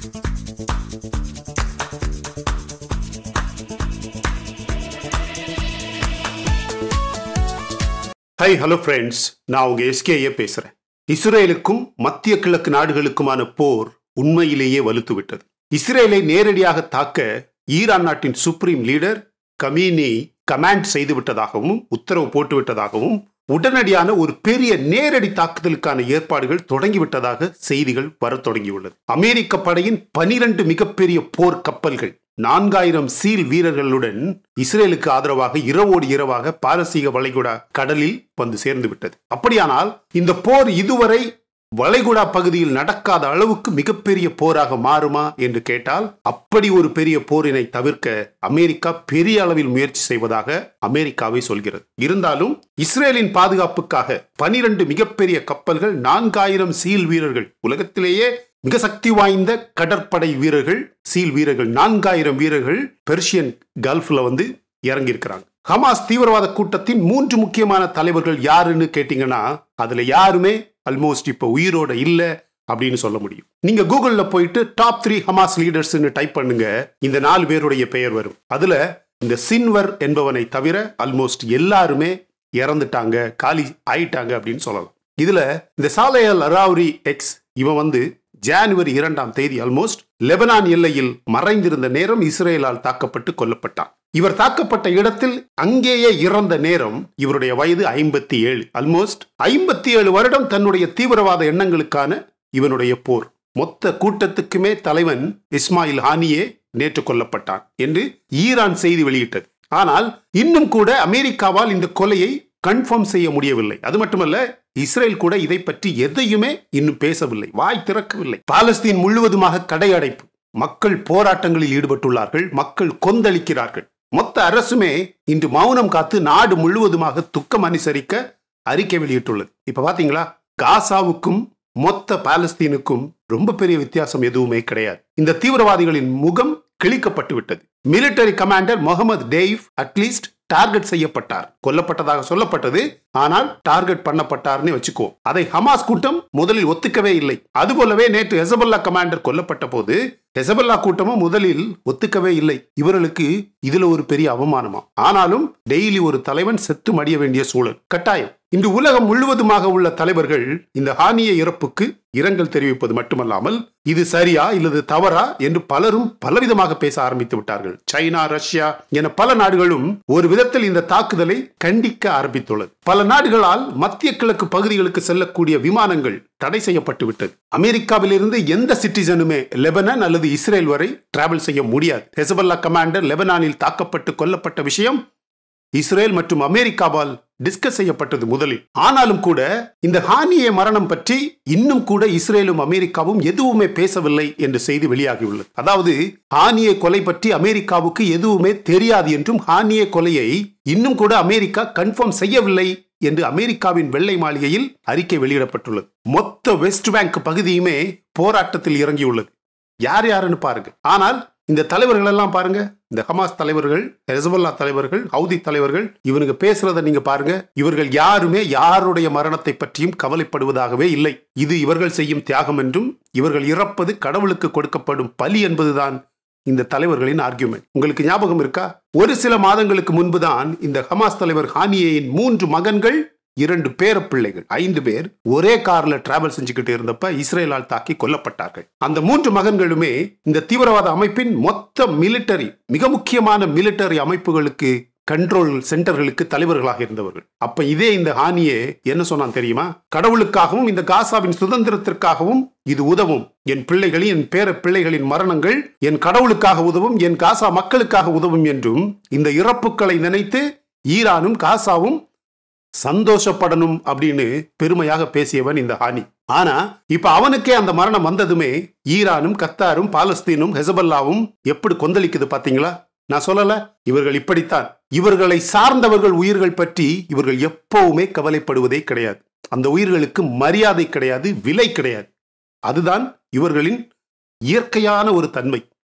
high hello friends நான் உங்க SKA பேசுறேன் இஸ்ரேலுக்கும் மத்திய கிழக்கு நாடுகளுக்குமான போர் உண்மையிலேயே வலுத்து விட்டது இஸ்ரேலை நேரடியாக தாக்க ஈரான் நாட்டின் சுப்ரீம் லீடர் கமீனி கமாண்ட் செய்து விட்டதாகவும் உத்தரவு போட்டு விட்டதாகவும் உடனடியான ஒரு பெரிய நேரடி தாக்குதலுக்கான ஏற்பாடுகள் தொடங்கிவிட்டதாக செய்திகள் வரத் தொடங்கியுள்ளது அமெரிக்க படையின் பனிரண்டு மிகப்பெரிய போர் கப்பல்கள் நான்காயிரம் சீல் வீரர்களுடன் இஸ்ரேலுக்கு ஆதரவாக இரவோடு இரவாக பாரசீக வளைகுடா கடலில் வந்து சேர்ந்து விட்டது அப்படியானால் இந்த போர் இதுவரை வளைகுடா பகுதியில் நடக்காத அளவுக்கு மிகப்பெரிய போராக மாறுமா என்று கேட்டால் அப்படி ஒரு பெரிய போரினை தவிர்க்க அமெரிக்கா பெரிய அளவில் முயற்சி செய்வதாக அமெரிக்காவை சொல்கிறது இருந்தாலும் இஸ்ரேலின் பாதுகாப்புக்காக பனிரெண்டு மிகப்பெரிய கப்பல்கள் நான்காயிரம் சீல் வீரர்கள் உலகத்திலேயே மிக சக்தி வாய்ந்த கடற்படை வீரர்கள் சீல் வீரர்கள் நான்காயிரம் வீரர்கள் பெர்ஷியன் கல்ஃப்ல வந்து இறங்கியிருக்கிறாங்க ஹமாஸ் தீவிரவாத கூட்டத்தின் மூன்று முக்கியமான தலைவர்கள் யாருன்னு கேட்டீங்கன்னா அதுல யாருமே ஆல்மோஸ்ட் இப்ப உயிரோட இல்ல அப்படின்னு சொல்ல முடியும் நீங்க கூகுள்ல போயிட்டு டாப் த்ரீ ஹமாஸ் லீடர்ஸ்னு டைப் பண்ணுங்க இந்த நாலு பேருடைய பெயர் வரும் அதுல இந்த சின்வர் என்பவனை தவிர ஆல்மோஸ்ட் எல்லாருமே இறந்துட்டாங்க காலி ஆயிட்டாங்க அப்படின்னு சொல்லலாம் இதுல இந்த சாலையல் அராவுரி எக்ஸ் இவன் வந்து ஜானுவரி இரண்டாம் தேதி ஆல்மோஸ்ட் லெபனான் எல்லையில் மறைந்திருந்த நேரம் இஸ்ரேலால் தாக்கப்பட்டு கொல்லப்பட்டான் இவர் தாக்கப்பட்ட இடத்தில் அங்கேயே இறந்த நேரம் இவருடைய வயது ஐம்பத்தி ஏழு ஆல்மோஸ்ட் ஐம்பத்தி ஏழு வருடம் தன்னுடைய தீவிரவாத எண்ணங்களுக்கான இவனுடைய போர் மொத்த கூட்டத்துக்குமே தலைவன் இஸ்மாயில் ஹானியே நேற்று கொல்லப்பட்டான் என்று ஈரான் செய்தி வெளியிட்டது ஆனால் இன்னும் கூட அமெரிக்காவால் இந்த கொலையை கன்ஃபார்ம் செய்ய முடியவில்லை அது மட்டுமல்ல இஸ்ரேல் கூட இதை பற்றி எதையுமே இன்னும் பேசவில்லை வாய் திறக்கவில்லை பாலஸ்தீன் முழுவதுமாக கடையடைப்பு மக்கள் போராட்டங்களில் ஈடுபட்டுள்ளார்கள் மக்கள் கொந்தளிக்கிறார்கள் மொத்த அரசுமே இன்று மௌனம் காத்து நாடு முழுவதுமாக துக்கம் அனுசரிக்க அறிக்கை வெளியிட்டுள்ளது இப்ப பாத்தீங்களா காசாவுக்கும் மொத்த பாலஸ்தீனுக்கும் ரொம்ப பெரிய வித்தியாசம் எதுவுமே கிடையாது இந்த தீவிரவாதிகளின் முகம் கிழிக்கப்பட்டு விட்டது military commander Mohammed Deif at least target செய்யப்பட்டார் கொல்லப்பட்டதாக சொல்லப்பட்டது ஆனால் டார்கெட் பண்ணப்பட்டார்னு வச்சுக்கோ அதை ஹமாஸ் கூட்டம் முதலில் ஒத்துக்கவே இல்லை அதுபோலவே நேற்று ஹெசபல்லா கமாண்டர் கொல்லப்பட்ட போது ஹெசபல்லா கூட்டமும் முதலில் ஒத்துக்கவே இல்லை இவர்களுக்கு இதுல ஒரு பெரிய அவமானமா ஆனாலும் டெய்லி ஒரு தலைவன் செத்து மடிய வேண்டிய சூழல் கட்டாயம் இன்று உலகம் முழுவதுமாக உள்ள தலைவர்கள் இந்த ஹானிய இறப்புக்கு இரங்கல் தெரிவிப்பது மட்டுமல்லாமல் இது சரியா இல்லது தவறா என்று பலரும் பலவிதமாக பேச ஆரம்பித்து விட்டார்கள் சைனா ரஷ்யா என பல நாடுகளும் ஒரு விதத்தில் இந்த தாக்குதலை கண்டிக்க ஆரம்பித்துள்ளது பல நாடுகளால் மத்திய கிழக்கு பகுதிகளுக்கு செல்லக்கூடிய விமானங்கள் தடை செய்யப்பட்டு விட்டது அமெரிக்காவிலிருந்து எந்த சிட்டிசனுமே லெபனான் அல்லது இஸ்ரேல் வரை டிராவல் செய்ய முடியாது ஹெசபல்லா கமாண்டர் லெபனானில் தாக்கப்பட்டு கொல்லப்பட்ட விஷயம் இஸ்ரேல் மற்றும் அமெரிக்காவால் டிஸ்கஸ் செய்யப்பட்டது முதலில் ஆனாலும் கூட இந்த ஹானிய மரணம் பற்றி இன்னும் கூட இஸ்ரேலும் அமெரிக்காவும் எதுவுமே பேசவில்லை என்று செய்தி வெளியாகியுள்ளது அதாவது ஹானிய கொலை பற்றி அமெரிக்காவுக்கு எதுவுமே தெரியாது என்றும் ஹானிய கொலையை இன்னும் கூட அமெரிக்கா கன்ஃபார்ம் செய்யவில்லை என்று அமெரிக்காவின் வெள்ளை மாளிகையில் அறிக்கை வெளியிடப்பட்டுள்ளது மொத்த வெஸ்ட் பேங்க் பகுதியுமே போராட்டத்தில் இறங்கியுள்ளது யார் யாருன்னு பாருங்க ஆனால் இந்த தலைவர்கள் எல்லாம் பாருங்க இந்த ஹமாஸ் தலைவர்கள் ஹெசபல்லா தலைவர்கள் ஹவுதி தலைவர்கள் இவனுங்க பேசுறத நீங்க பாருங்க இவர்கள் யாருமே யாருடைய மரணத்தை பற்றியும் கவலைப்படுவதாகவே இல்லை இது இவர்கள் செய்யும் தியாகம் என்றும் இவர்கள் இறப்பது கடவுளுக்கு கொடுக்கப்படும் பலி என்பதுதான் இந்த தலைவர்களின் ஆர்கியூமெண்ட் உங்களுக்கு ஞாபகம் இருக்கா ஒரு சில மாதங்களுக்கு முன்புதான் இந்த ஹமாஸ் தலைவர் ஹானியின் மூன்று மகன்கள் இரண்டு பேர பிள்ளைகள் ஐந்து பேர் ஒரே கார்ல டிராவல் செஞ்சுக்கிட்டு இருந்தப்ப இஸ்ரேலால் தாக்கி கொல்லப்பட்டார்கள் அந்த மூன்று மகன்களுமே இந்த தீவிரவாத அமைப்பின் மொத்த மிலிட்டரி மிக முக்கியமான மிலிட்டரி அமைப்புகளுக்கு கண்ட்ரோல் சென்டர்களுக்கு தலைவர்களாக இருந்தவர்கள் அப்ப இதே இந்த ஹானியே என்ன சொன்னான் தெரியுமா கடவுளுக்காகவும் இந்த காசாவின் சுதந்திரத்திற்காகவும் இது உதவும் என் பிள்ளைகளின் என் பேர பிள்ளைகளின் மரணங்கள் என் கடவுளுக்காக உதவும் என் காசா மக்களுக்காக உதவும் என்றும் இந்த இறப்புகளை நினைத்து ஈரானும் காசாவும் சந்தோஷப்படணும் அப்படின்னு பெருமையாக பேசியவன் இந்த ஹானி ஆனா இப்ப அவனுக்கே அந்த மரணம் வந்ததுமே ஈரானும் கத்தாரும் பாலஸ்தீனும் ஹெசபல்லாவும் எப்படி கொந்தளிக்குது பாத்தீங்களா நான் சொல்லல இவர்கள் இப்படித்தான் இவர்களை சார்ந்தவர்கள் உயிர்கள் பற்றி இவர்கள் எப்பவுமே கவலைப்படுவதே கிடையாது அந்த உயிர்களுக்கு மரியாதை கிடையாது விலை கிடையாது அதுதான் இவர்களின் இயற்கையான ஒரு தன்மை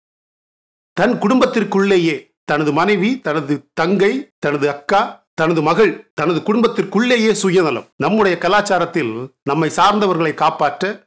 தன் குடும்பத்திற்குள்ளேயே தனது மனைவி தனது தங்கை தனது அக்கா தனது மகள் தனது குடும்பத்திற்குள்ளேயே சுயநலம் நம்முடைய கலாச்சாரத்தில் நம்மை சார்ந்தவர்களை காப்பாற்ற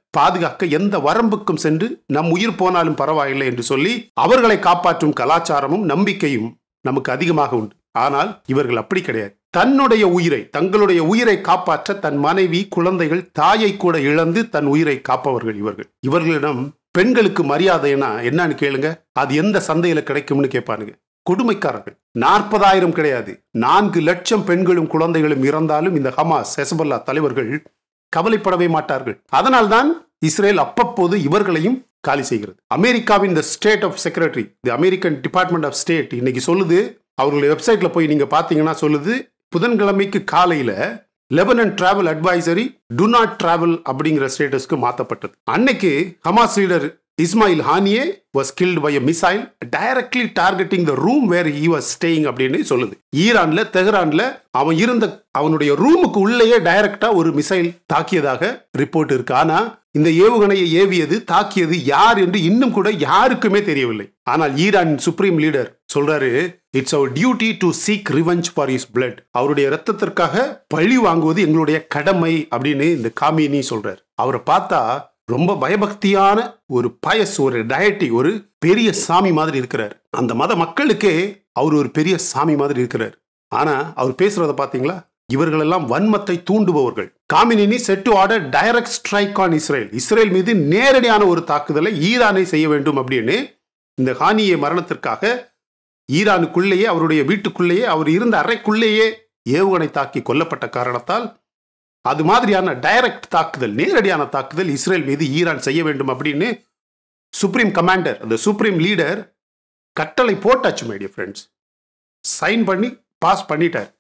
பாதுகாக்க எந்த வரம்புக்கும் சென்று நம் உயிர் போனாலும் பரவாயில்லை என்று சொல்லி அவர்களை காப்பாற்றும் கலாச்சாரமும் நம்பிக்கையும் நமக்கு அதிகமாக உண்டு ஆனால் இவர்கள் அப்படி கிடையாது தன்னுடைய உயிரை தங்களுடைய உயிரை காப்பாற்ற தன் மனைவி குழந்தைகள் தாயை கூட இழந்து தன் உயிரை காப்பவர்கள் இவர்கள் இவர்களிடம் பெண்களுக்கு மரியாதைனா என்னன்னு கேளுங்க அது எந்த சந்தையில கிடைக்கும்னு கேட்பானுங்க கொடுமைக்காரர்கள் நாற்பதாயிரம் கிடையாது நான்கு லட்சம் பெண்களும் குழந்தைகளும் இறந்தாலும் இந்த ஹமாஸ் ஹெசபல்லா தலைவர்கள் கவலைப்படவே மாட்டார்கள் அதனால்தான் இஸ்ரேல் அப்பப்போது இவர்களையும் காலி செய்கிறது அமெரிக்காவின் இந்த state of secretary the American department of state இன்னைக்கு சொல்லுது அவர்களுடைய வெப்சைட்ல போய் நீங்க பாத்தீங்கன்னா சொல்லுது புதன்கிழமைக்கு காலையில Lebanon travel advisory to not travel அப்படிங்கிற ஸ்டேட்டஸ்க்கு மாற்றப்பட்டது அன்னைக்கு Hamas leader Ismail Haniyeh was killed by missile directly targeting the room where he was staying அப்படின்னு சொல்லுது ஈரான்ல தெஹ்ரான்ல அவன் இருந்த அவனுடைய ரூமுக்கு உள்ளேயே டைரக்டா ஒரு மிசைல் தாக்கியதாக ரிப்போர்ட் இருக்கு ஆனா இந்த ஏவுகணையை ஏவியது தாக்கியது யார் என்று இன்னும் கூட யாருக்குமே தெரியவில்லை ஆனால் ஈரான் சுப்ரீம் லீடர் சொல்றாரு it's our duty to seek revenge for his blood அவருடைய ரத்தத்திற்காக பழி வாங்குவது எங்களுடைய கடமை அப்படின்னு இந்த காமினி சொல்றாரு அவரை பார்த்தா ரொம்ப பயபக்தியான ஒரு பயஸ் ஒரு டயட்டி ஒரு பெரிய சாமி மாதிரி இருக்கிறார் அந்த மத மக்களுக்கே அவர் ஒரு பெரிய சாமி மாதிரி இருக்கிறார் ஆனா அவர் பேசுறத பாத்தீங்களா இவர்களெல்லாம் வன்மத்தை தூண்டுபவர்கள் Khamenei set to order direct strike on Israel Israel மீது நேரடியான ஒரு தாக்குதலை ஈரானை செய்ய வேண்டும் அப்படின்னு இந்த ஹானிய மரணத்திற்காக ஈரானுக்குள்ளேயே அவருடைய வீட்டுக்குள்ளேயே அவர் இருந்த அறைக்குள்ளேயே ஏவுகணை தாக்கி கொல்லப்பட்ட காரணத்தால் அது மாதிரியான டைரக்ட் தாக்குதல் நேரடியான தாக்குதல் இஸ்ரேல் மீது ஈரான் செய்ய வேண்டும் அப்படின்னு சுப்ரீம் கமாண்டர் அந்த சுப்ரீம் லீடர் கட்டளை போட்டாச்சு மைடிய ஃப்ரெண்ட்ஸ் சைன் பண்ணி பாஸ் பண்ணிட்டார்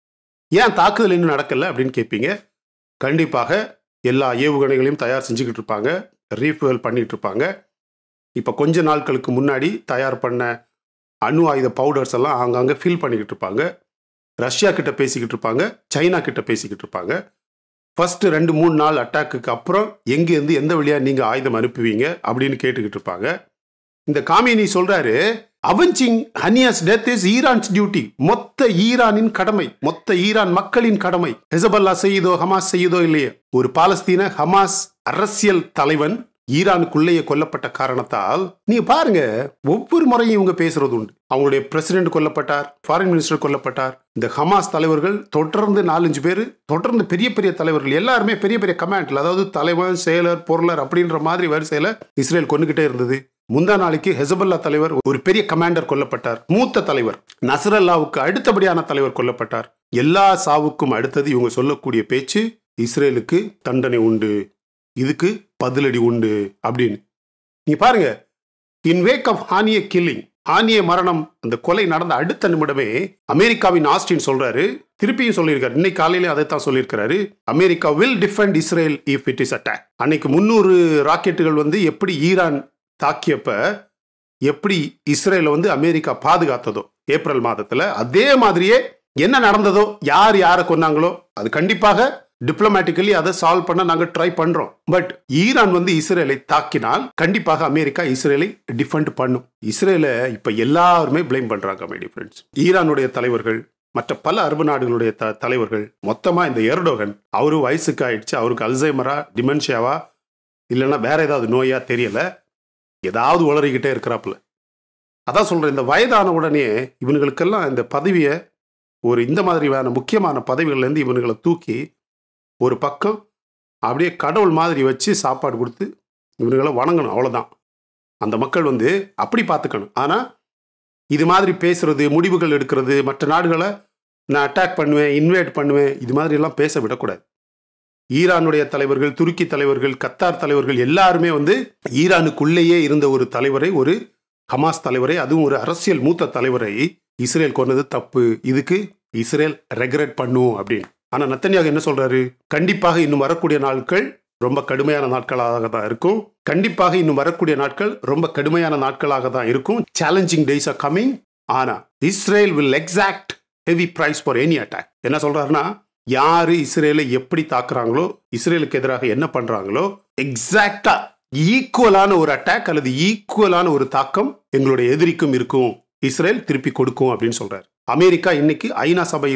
ஏன் தாக்குதல் இன்னும் நடக்கல அப்படின்னு கேட்பீங்க கண்டிப்பாக எல்லா ஏவுகணைகளையும் தயார் செஞ்சுக்கிட்டு இருப்பாங்க ரீஃபுவல் பண்ணிட்டு இருப்பாங்க இப்போ கொஞ்ச நாட்களுக்கு முன்னாடி தயார் பண்ண அணு ஆயுத பவுடர்ஸ் எல்லாம் ஆங்காங்கே ஃபில் பண்ணிக்கிட்டு இருப்பாங்க ரஷ்யா கிட்ட பேசிக்கிட்டு இருப்பாங்க சைனா கிட்ட பேசிக்கிட்டு இருப்பாங்க ஃபர்ஸ்ட் ரெண்டு மூணு நாள் அட்டாக்குக்கு அப்புறம் எங்கேருந்து எந்த வழியாக நீங்கள் ஆயுதம் அனுப்புவீங்க அப்படின்னு கேட்டுக்கிட்டு இருப்பாங்க இந்த காமினி சொல்றாரு avenging Haniyeh's death is Iran's duty மொத்த ஈரானின் கடமை மொத்த ஈரான் மக்களின் கடமை ஹெசபல்லா செய்யுதோ ஹமாஸ் செய்யுதோ இல்லையோ ஒரு பாலஸ்தீன ஹமாஸ் அரசியல் தலைவன் ஈரானுக்குள்ளேயே கொல்லப்பட்ட காரணத்தால் நீங்க பாருங்க ஒவ்வொரு முறையும் இவங்க பேசுறது உண்டு அவங்களுடைய பிரசிடென்ட் கொல்லப்பட்டார் ஃபாரின் மினிஸ்டர் கொல்லப்பட்டார் இந்த ஹமாஸ் தலைவர்கள் தொடர்ந்து நாலஞ்சு பேர் தொடர்ந்து பெரிய பெரிய தலைவர்கள் எல்லாருமே பெரிய பெரிய கமாண்ட்ல அதாவது தலைவன் செயலர் பொருளர் அப்படின்ற மாதிரி வரிசையில இஸ்ரேல் கொண்டுகிட்டே இருந்தது முந்தா நாளைக்கு ஹெசபல்லா தலைவர் ஒரு பெரிய கமாண்டர் கொல்லப்பட்டார் மூத்த தலைவர் நசரல்லாவுக்கு அடுத்தபடியான தலைவர் கொல்லப்பட்டார் எல்லா சாவுக்கும் அடுத்தது இவங்க சொல்லக்கூடிய பேச்சு இஸ்ரேலுக்கு தண்டனை உண்டு இதுக்கு பதிலடி உண்டு அப்படின்னு நீங்க பாருங்க in wake of Haniyeh killing Haniyeh மரணம் அந்த கொலை நடந்த அடுத்த நிமிடமே அமெரிக்காவின் ஆஸ்டின் சொல்றாரு திருப்பியும் சொல்லியிருக்காரு இன்னைக்கு காலையில அதை தான் சொல்லியிருக்காரு America will defend Israel if it is attack அன்னைக்கு முன்னூறு ராக்கெட்டுகள் வந்து எப்படி ஈரான் தாக்கியப்ப எப்படி இஸ்ரேலை வந்து அமெரிக்கா பாதுகாத்ததோ ஏப்ரல் மாதத்துல அதே மாதிரியே என்ன நடந்ததோ யார் யாரை கொன்னாங்களோ அது கண்டிப்பாக டிப்ளமேட்டிக்கலி அதை சால்வ் பண்ண நாங்க ட்ரை பண்றோம் பட் ஈரான் வந்து இஸ்ரேலை தாக்கினால் கண்டிப்பாக அமெரிக்கா இஸ்ரேலை டிஃபெண்ட் பண்ணும் இஸ்ரேலை இப்ப எல்லாருமே பிளேம் பண்றாங்க மை ஃப்ரெண்ட்ஸ் ஈரானுடைய தலைவர்கள் மற்ற பல அரபு நாடுகளுடைய த தலைவர்கள் மொத்தமா இந்த எர்டோகன் அவரு வயசுக்கு ஆயிடுச்சு அவருக்கு அல்சைமரா டிமென்ஷியாவா இல்லைன்னா வேற ஏதாவது நோயா தெரியல ஏதாவது உளறிக்கிட்டே இருக்கிறாப்புல அதான் சொல்றேன் இந்த வயதான உடனே இவனுங்களுக்கெல்லாம் இந்த பதவியை ஒரு இந்த மாதிரியான முக்கியமான பதவிகள்லேருந்து இவனுங்களை தூக்கி ஒரு பக்கம் அப்படியே கடவுள் மாதிரி வச்சு சாப்பாடு கொடுத்து இவனுங்களை வணங்கணும் அவ்வளோதான் அந்த மக்கள் வந்து அப்படி பார்த்துக்கணும் ஆனால் இது மாதிரி பேசுறது முடிவுகள் எடுக்கிறது மற்ற நாடுகளை நான் அட்டாக் பண்ணுவேன் இன்வைட் பண்ணுவேன் இது மாதிரி எல்லாம் பேச விடக்கூடாது ஈரானுடைய தலைவர்கள் துருக்கி தலைவர்கள் கத்தார் தலைவர்கள் எல்லாருமே வந்து ஈரானுக்குள்ளேயே இருந்த ஒரு தலைவரை ஒரு ஹமாஸ் தலைவரை அதுவும் ஒரு அரசியல் மூத்த தலைவரை இஸ்ரேல் கொண்டது தப்பு இதுக்கு இஸ்ரேல் ரெக்ரெட் பண்ணும் அப்படின்னு ஆனா நத்தன்யாக என்ன சொல்றாரு கண்டிப்பாக இன்னும் வரக்கூடிய நாட்கள் ரொம்ப கடுமையான நாட்களாக தான் இருக்கும் கண்டிப்பாக இன்னும் வரக்கூடிய நாட்கள் ரொம்ப கடுமையான நாட்களாக தான் இருக்கும் சேலஞ்சிங் டேஸ் ஆர் கமிங் ஆனா Israel will exact heavy price for any attack என்ன சொல்றாருன்னா யாரு இஸ்ரேலை எப்படி தாக்குறாங்களோ இஸ்ரேலுக்கு எதிராக என்ன பண்றாங்களோ எக்ஸாக்டா ஈக்குவலான ஒரு அட்டாக் அல்லது ஈக்குவலான ஒரு தாக்கம் எங்களுடைய எதிரிக்கும் இருக்கும் இஸ்ரேல் திருப்பி கொடுக்கும் அப்படின்னு சொல்றாரு அமெரிக்கா இன்னைக்கு ஐநா சபையில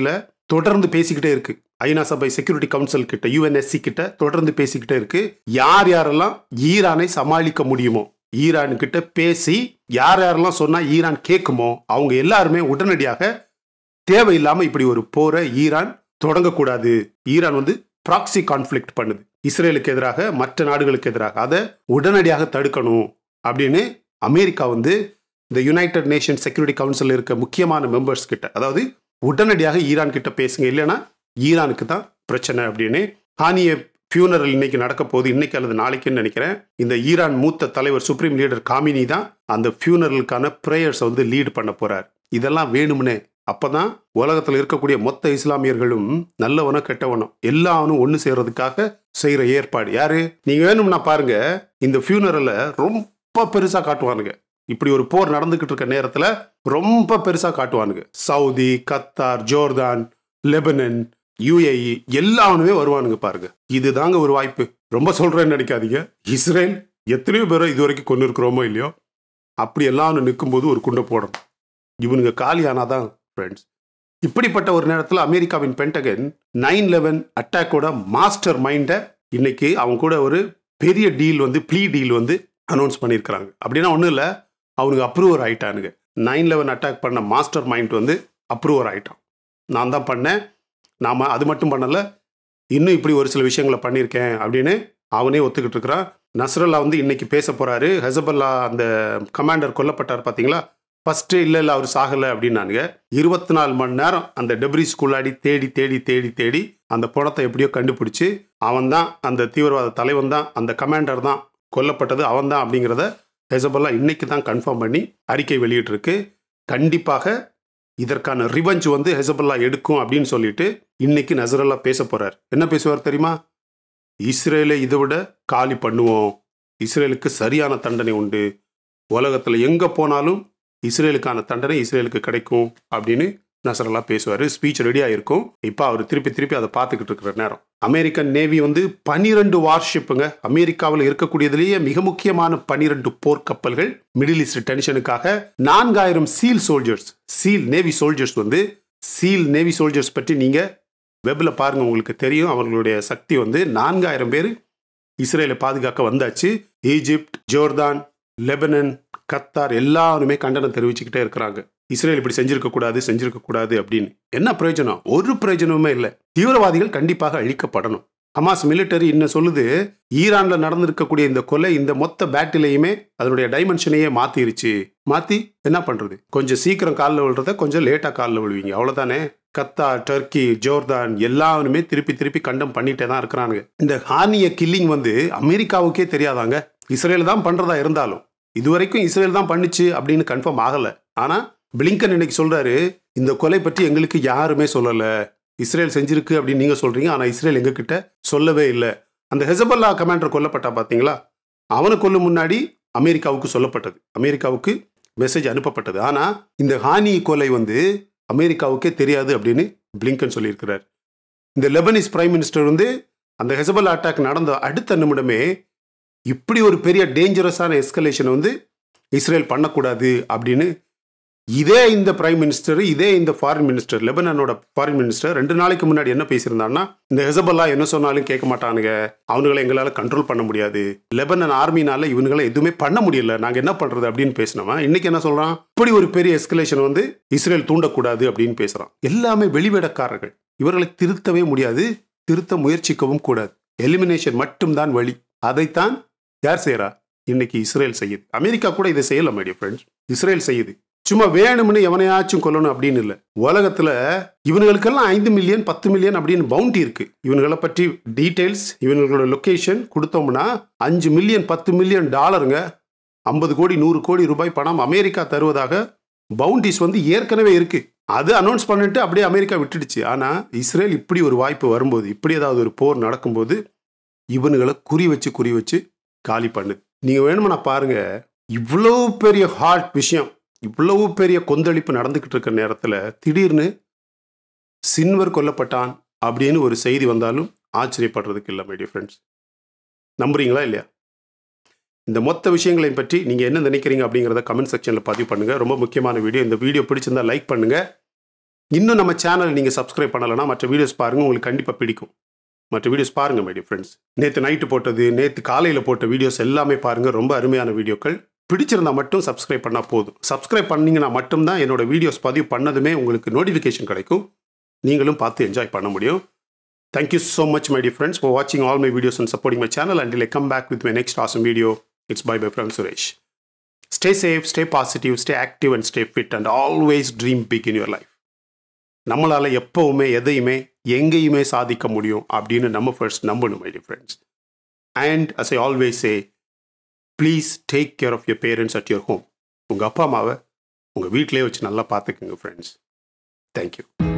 தொடர்ந்து பேசிக்கிட்டே இருக்கு ஐநா சபை செக்யூரிட்டி கவுன்சில் கிட்ட யுஎன்எஸ்சி கிட்ட தொடர்ந்து பேசிக்கிட்டே இருக்கு யார் யாரெல்லாம் ஈரானை சமாளிக்க முடியுமோ ஈரான் கிட்ட பேசி யார் யாரெல்லாம் சொன்னா ஈரான் கேட்குமோ அவங்க எல்லாருமே உடனடியாக தேவையில்லாம இப்படி ஒரு போரை ஈரான் தொடங்கக்கூடாது ஈரான் வந்து ப்ராக்சி கான்ஃப்ளிக்ட் பண்ணுது இஸ்ரேலுக்கு எதிராக மற்ற நாடுகளுக்கு எதிராக அதை உடனடியாக தடுக்கணும் அப்படின்னு அமெரிக்கா வந்து இந்த யுனைடெட் நேஷன் செக்யூரிட்டி கவுன்சில் இருக்க முக்கியமான மெம்பர்ஸ் கிட்ட அதாவது உடனடியாக ஈரான் கிட்ட பேசுங்க இல்லைன்னா ஈரானுக்கு தான் பிரச்சனை அப்படின்னு ஹானிய ஃபியூனரல் இன்னைக்கு நடக்க போகுது இன்னைக்கு அல்லது நாளைக்குன்னு நினைக்கிறேன் இந்த ஈரான் மூத்த தலைவர் சுப்ரீம் லீடர் காமினி தான் அந்த ஃபியூனரலுக்கான ப்ரேயர்ஸை வந்து லீட் பண்ண போறார் இதெல்லாம் வேணும்னே அப்பதான் உலகத்தில் இருக்கக்கூடிய மொத்த இஸ்லாமியர்களும் நல்லவனோ கெட்டவனோ எல்லாவனும் ஒன்று சேர்றதுக்காக செய்யற ஏற்பாடு யாரு நீங்க வேணும்னா பாருங்க இந்த ஃபியூனரலை ரொம்ப பெருசா காட்டுவானுங்க இப்படி ஒரு போர் நடந்துகிட்டு இருக்க நேரத்துல ரொம்ப பெருசா காட்டுவானுங்க Saudi Qatar Jordan Lebanon UAE எல்லாவனுமே வருவானுங்க பாருங்க இதுதாங்க ஒரு வாய்ப்பு ரொம்ப சொல்றேன்னு நினைக்காதீங்க இஸ்ரேல் எத்தனையோ பேரை இது வரைக்கும் கொண்டு இருக்கிறோமோ இல்லையோ அப்படி எல்லாரும் நிற்கும்போது ஒரு குண்டை போடணும் இவனுங்க காலியானாதான் ஃப்ரெண்ட்ஸ் இப்படிப்பட்ட ஒரு நேரத்தில் அமெரிக்காவின் பென்டகன் நைன் லெவன் அட்டாக்கோட மாஸ்டர் மைண்டை இன்னைக்கு அவங்க கூட ஒரு பெரிய டீல் வந்து ப்ளீ டீல் வந்து அனௌன்ஸ் பண்ணியிருக்கிறாங்க அப்படின்னா ஒன்றும் இல்லை அவனுக்கு அப்ரூவர் ஆயிட்டானுங்க நைன் லெவன் அட்டாக் பண்ண மாஸ்டர் மைண்ட் வந்து அப்ரூவர் ஆயிட்டான் நான் தான் பண்ணேன் நாம் அது மட்டும் பண்ணலை இன்னும் இப்படி ஒரு சில விஷயங்களை பண்ணியிருக்கேன் அப்படின்னு அவனே ஒத்துக்கிட்டு இருக்கிறான் நஸ்ரல்லா வந்து இன்னைக்கு பேச போறாரு ஹெசபல்லா அந்த கமாண்டர் கொல்லப்பட்டார் பார்த்தீங்களா ஃபர்ஸ்ட் இல்லை இல்லை அவர் சாகலை அப்படின்னானுங்க இருபத்தி நாலு மணி நேரம் அந்த டெப்ரிஸ்குள்ளாடி தேடி தேடி தேடி தேடி அந்த பணத்தை எப்படியோ கண்டுபிடிச்சு அவன் தான் அந்த தீவிரவாத தலைவன் தான் அந்த கமாண்டர் தான் கொல்லப்பட்டது அவன் தான் அப்படிங்கிறத ஹெசபல்லா இன்னைக்கு தான் கன்ஃபார்ம் பண்ணி அறிக்கை வெளியிட்டிருக்கு கண்டிப்பாக இதற்கான ரிவெஞ்ச் வந்து ஹெசபல்லா எடுக்கும் அப்படின்னு சொல்லிட்டு இன்னைக்கு நசரல்லா பேச போறார் என்ன பேசுவார் தெரியுமா இஸ்ரேலை இதை விட காலி பண்ணுவோம் இஸ்ரேலுக்கு சரியான தண்டனை உண்டு உலகத்துல எங்க போனாலும் இஸ்ரேலுக்கான தண்டனை இஸ்ரேலுக்கு கிடைக்கும் அப்படின்னு நசரல்லா பேசுவார் ஸ்பீச் ரெடியாக இருக்கும் இப்போ அவர் திருப்பி திருப்பி அதை பார்த்துக்கிட்டு இருக்கிற நேரம் அமெரிக்கன் நேவி வந்து பனிரெண்டு வார்ஷிப்புங்க அமெரிக்காவில் இருக்கக்கூடியதுலேயே மிக முக்கியமான பனிரெண்டு போர்க்கப்பல்கள் மிடில் ஈஸ்ட் டென்ஷனுக்காக நான்காயிரம் seal soldiers seal navy soldiers வந்து சீல் நேவி சோல்ஜர்ஸ் பற்றி நீங்கள் வெப்பில் பாருங்கள் உங்களுக்கு தெரியும் அவர்களுடைய சக்தி வந்து நான்காயிரம் பேர் இஸ்ரேலை பாதுகாக்க வந்தாச்சு ஈஜிப்ட் ஜோர்தான் லெபனன் கத்தார் எல்லாருமே கண்டனம் தெரிவிச்சுக்கிட்டே இருக்கிறாங்க இஸ்ரேல் இப்படி செஞ்சிருக்க கூடாது செஞ்சிருக்க கூடாது அப்படின்னு என்ன பிரயோஜனம் ஒரு பிரயோஜனமுமே இல்லை தீவிரவாதிகள் கண்டிப்பாக அழிக்கப்படணும் ஹமாஸ் மிலிட்டரி இன்னும் சொல்லுது ஈரான்ல நடந்திருக்கக்கூடிய இந்த கொலை இந்த மொத்த பேட்டிலையுமே அதனுடைய டைமென்ஷனையே மாத்திருச்சு மாத்தி என்ன பண்றது கொஞ்சம் சீக்கிரம் காலில் விழுறத கொஞ்சம் லேட்டா காலில் விழுவீங்க அவ்வளவுதானே கத்தா டர்க்கி ஜோர்தான் எல்லாருமே திருப்பி திருப்பி கண்டம் பண்ணிட்டே தான் இருக்கிறானுங்க இந்த ஹானிய கில்லிங் வந்து அமெரிக்காவுக்கே தெரியாதாங்க இஸ்ரேல் தான் பண்றதா இருந்தாலும் இதுவரைக்கும் இஸ்ரேல் தான் பண்ணுச்சு அப்படின்னு கன்ஃபார்ம் ஆகல ஆனா பிளிங்கன் இன்னைக்கு சொல்றாரு இந்த கொலை பற்றி எங்களுக்கு யாருமே சொல்லல இஸ்ரேல் செஞ்சிருக்கு அப்படின்னு நீங்க சொல்றீங்க ஆனா இஸ்ரேல் எங்ககிட்ட சொல்லவே இல்லை அந்த ஹெசபல்லா கமாண்டர் கொல்லப்பட்டா பாத்தீங்களா அவனை கொல்லும் முன்னாடி அமெரிக்காவுக்கு சொல்லப்பட்டது அமெரிக்காவுக்கு மெசேஜ் அனுப்பப்பட்டது ஆனா இந்த ஹானி கொலை வந்து அமெரிக்காவுக்கே தெரியாது அப்படின்னு பிளிங்கன் சொல்லியிருக்கிறார் இந்த லெபனிஸ் பிரைம் மினிஸ்டர் வந்து அந்த ஹெசபல்லா அட்டாக் நடந்த அடுத்த நிமிடமே இப்படி ஒரு பெரிய டேஞ்சரஸான எஸ்கலேஷனை வந்து இஸ்ரேல் பண்ணக்கூடாது அப்படின்னு இதே இந்த பிரைம் மினிஸ்டர் இதே இந்த ஃபாரின் மினிஸ்டர் லெபனனோட ஃபாரின் மினிஸ்டர் ரெண்டு நாளைக்கு முன்னாடி என்ன பேசியிருந்தான்னா இந்த ஹெசபல்லா என்ன சொன்னாலும் கேட்க மாட்டானுங்க அவனுங்களை எங்களால் கண்ட்ரோல் பண்ண முடியாது லெபனன் ஆர்மினால இவனுங்களை எதுவுமே பண்ண முடியல நாங்கள் என்ன பண்றது அப்படின்னு பேசினவன் இன்னைக்கு என்ன சொல்றான் இப்படி ஒரு பெரிய எஸ்கலேஷன் வந்து இஸ்ரேல் தூண்டக்கூடாது அப்படின்னு பேசுறான் எல்லாமே வெளிவிடக்காரர்கள் இவர்களை திருத்தவே முடியாது திருத்த முயற்சிக்கவும் கூடாது எலிமினேஷன் மட்டும்தான் வழி அதைத்தான் யார் செய்யறா இன்னைக்கு இஸ்ரேல் செய்யுது அமெரிக்கா கூட இதை செய்யல மைடிய ஃப்ரெண்ட்ஸ் இஸ்ரேல் செய்யுது சும்மா வேணும்னு எவனையாச்சும் கொல்லணும் அப்படின்னு இல்லை உலகத்துல இவனுங்களுக்கெல்லாம் ஐந்து மில்லியன் பத்து மில்லியன் அப்படின்னு பவுண்டி இருக்கு இவனுங்களை பற்றி டீடைல்ஸ் இவங்களோட லொக்கேஷன் கொடுத்தோம்னா அஞ்சு மில்லியன் பத்து மில்லியன் டாலருங்க ஐம்பது கோடி நூறு கோடி ரூபாய் பணம் அமெரிக்கா தருவதாக பவுண்டிஸ் வந்து ஏற்கனவே இருக்கு அது அனௌன்ஸ் பண்ணிட்டு அப்படியே அமெரிக்கா விட்டுடுச்சு ஆனா இஸ்ரேல் இப்படி ஒரு வாய்ப்பு வரும்போது இப்படி ஏதாவது ஒரு போர் நடக்கும்போது இவனுங்களை குறி வச்சு குறி வச்சு காலி பண்ணுது நீங்க வேணுமா பாருங்க இவ்வளவு பெரிய ஹார்ட் விஷயம் இவ்வளவு பெரிய கொந்தளிப்பு நடந்துக்கிட்டு இருக்கிற நேரத்தில் திடீர்னு சின்வர் கொல்லப்பட்டான் அப்படின்னு ஒரு செய்தி வந்தாலும் ஆச்சரியப்படுறதுக்கு இல்லை மைடிய ஃப்ரெண்ட்ஸ் நம்புறீங்களா இல்லையா இந்த மொத்த விஷயங்களை பற்றி நீங்கள் என்ன நினைக்கிறீங்க அப்படிங்கிறத கமெண்ட் செக்ஷனில் பதிவு பண்ணுங்கள் ரொம்ப முக்கியமான வீடியோ இந்த வீடியோ பிடிச்சிருந்தா லைக் பண்ணுங்கள் இன்னும் நம்ம சேனல் நீங்கள் சப்ஸ்கிரைப் பண்ணலைன்னா மற்ற வீடியோஸ் பாருங்கள் உங்களுக்கு கண்டிப்பாக பிடிக்கும் மற்ற வீடியோஸ் பாருங்கள் மை ஃப்ரெண்ட்ஸ் நேற்று நைட்டு போட்டது நேற்று காலையில் போட்ட வீடியோஸ் எல்லாமே பாருங்கள் ரொம்ப அருமையான வீடியோக்கள் பிடிச்சிருந்தா மட்டும் சப்ஸ்கிரைப் பண்ணால் போதும் சப்ஸ்கிரைப் பண்ணீங்கன்னா மட்டும்தான் என்னோட வீடியோஸ் பதிவு பண்ணதுமே உங்களுக்கு நோட்டிஃபிகேஷன் கிடைக்கும் நீங்களும் பார்த்து என்ஜாய் பண்ண முடியும் thank you so much my dear friends for வாட்சிங் all my videos and supporting my channel and I come back with my next awesome video it's bye bye from Suresh stay safe stay positive stay active and stay fit and always dream big in your life நம்மளால் எப்போவுமே எதையுமே எங்கேயுமே சாதிக்க முடியும் அப்படின்னு நம்ம first நம்பணும் my dear friends and as I always say please take care of your parents at your home உங்கள் அப்பா அம்மாவை உங்கள் வீட்டிலே வச்சு நல்லா பார்த்துக்குங்க ஃப்ரெண்ட்ஸ் தேங்க்யூ